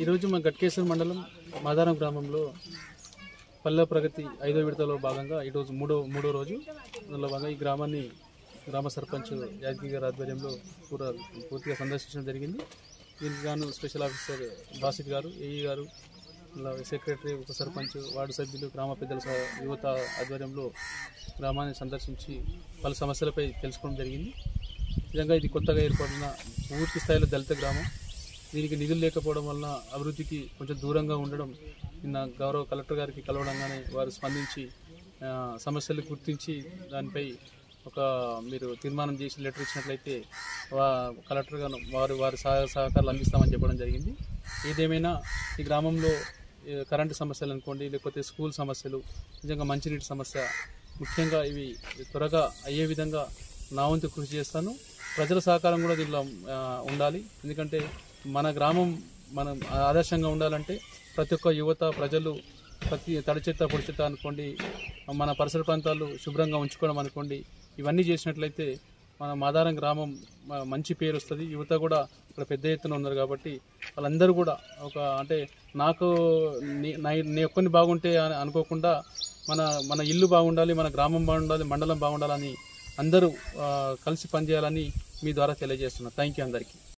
ఈరోజు మా గట్కేశ్వర మండలం మాదారం గ్రామంలో పల్లె ప్రగతి ఐదో విడతలో భాగంగా ఈరోజు మూడో మూడో రోజు అందులో భాగంగా ఈ గ్రామాన్ని గ్రామ సర్పంచ్ యాదగిరి గారి ఆధ్వర్యంలో పూర పూర్తిగా సందర్శించడం జరిగింది దీనికి గాను స్పెషల్ ఆఫీసర్ బాసిత్ గారు ఏఈ గారు ఇలా సెక్రటరీ ఉప సర్పంచ్ వార్డు సభ్యులు గ్రామ పెద్దల సహ- యువత ఆధ్వర్యంలో గ్రామాన్ని సందర్శించి పలు సమస్యలపై తెలుసుకోవడం జరిగింది నిజంగా ఇది కొత్తగా ఏర్పడిన పూర్తి స్థాయిలో దళిత గ్రామం దీనికి నిధులు లేకపోవడం వలన అభివృద్ధికి కొంచెం దూరంగా ఉండడం నిన్న గౌరవ కలెక్టర్ గారికి కలవడంగానే వారు స్పందించి ఆ, సమస్యలు గుర్తించి దానిపై ఒక మీరు తీర్మానం చేసి లెటర్ ఇచ్చినట్లయితే వా కలెక్టర్ గారు వారు వారి సహాయ సహకారాలు అందిస్తామని చెప్పడం జరిగింది ఏదేమైనా ఈ గ్రామంలో ఏ, కరెంటు సమస్యలు అనుకోండి లేకపోతే స్కూల్ సమస్యలు నిజంగా మంచినీటి సమస్య ముఖ్యంగా ఇవి త్వరగా అయ్యే విధంగా నా వంతు కృషి చేస్తాను ప్రజల సహకారం కూడా దీనిలో ఆ, ఉండాలి ఎందుకంటే మన గ్రామం మనం ఆదర్శంగా ఉండాలంటే ప్రతి ఒక్క యువత ప్రజలు ప్రతి తడి చెత్త పొడి చెత్త అనుకోండి మన పరిసర ప్రాంతాలు శుభ్రంగా ఉంచుకోవడం అనుకోండి ఇవన్నీ చేసినట్లయితే మన మాదారం గ్రామం మ- మంచి పేరు వస్తుంది యువత కూడా ఇక్కడ పెద్ద ఎత్తున ఉన్నారు కాబట్టి వాళ్ళందరూ కూడా ఒక అంటే నాకు నీ- నా నీ ఒక్కరిని బాగుంటే అని అనుకోకుండా మన మన ఇల్లు బాగుండాలి మన గ్రామం బాగుండాలి మండలం బాగుండాలని అందరూ ఆ, కలిసి పనిచేయాలని మీ ద్వారా తెలియజేస్తున్నా థ్యాంక్ యూ అందరికీ